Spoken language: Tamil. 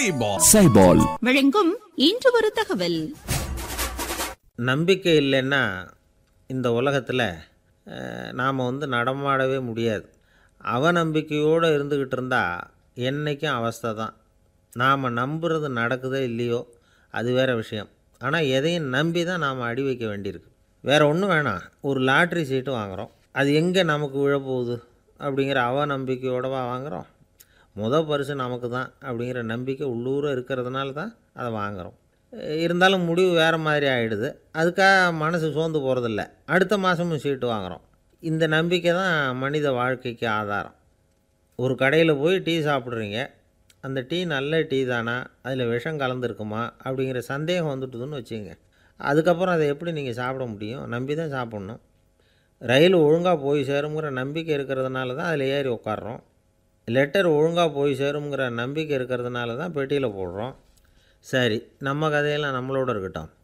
சைபால் சைபால் வழங்கும் இன்று ஒரு தகவல் நம்பிக்கை இல்லைன்னா இந்த உலகத்தில் நாம் வந்து நடமாடவே முடியாது அவநம்பிக்கையோடு இருந்துக்கிட்டு இருந்தால் என்றைக்கும் அவஸ்தை தான் நாம் நம்புறது நடக்குதோ இல்லையோ அது வேறு விஷயம் ஆனால் எதையும் நம்பி தான் நாம் அடி வைக்க வேண்டியிருக்கு வேறு ஒன்றும் வேணாம் ஒரு லாட்ரி சீட்டு வாங்குகிறோம் அது எங்கே நமக்கு விழப்போகுது அப்படிங்கிற அவநம்பிக்கையோடவா வாங்குகிறோம் முத பரிசு நமக்கு தான் அப்படிங்கிற நம்பிக்கை உள்ளூர இருக்கிறதுனால தான் அதை வாங்குகிறோம் இருந்தாலும் முடிவு வேறு மாதிரி ஆகிடுது அதுக்காக மனசு சோர்ந்து போகிறதில்ல அடுத்த மாதமும் சீட்டு வாங்குகிறோம் இந்த நம்பிக்கை தான் மனித வாழ்க்கைக்கு ஆதாரம் ஒரு கடையில் போய் டீ சாப்பிட்றீங்க அந்த டீ நல்ல டீ தானா அதில் விஷம் கலந்துருக்குமா அப்படிங்கிற சந்தேகம் வந்துட்டுதுன்னு வச்சுங்க அதுக்கப்புறம் அதை எப்படி நீங்கள் சாப்பிட முடியும் நம்பி தான் சாப்பிட்ணும் ரயில் ஒழுங்காக போய் சேருங்கிற நம்பிக்கை இருக்கிறதுனால தான் அதில் ஏறி உட்காடுறோம் லெட்டர் ஒழுங்காக போய் சேருங்கிற நம்பிக்கை இருக்கிறதுனால தான் பெட்டியில் போடுறோம் சரி நம்ம கதையெல்லாம் நம்மளோட இருக்கட்டும்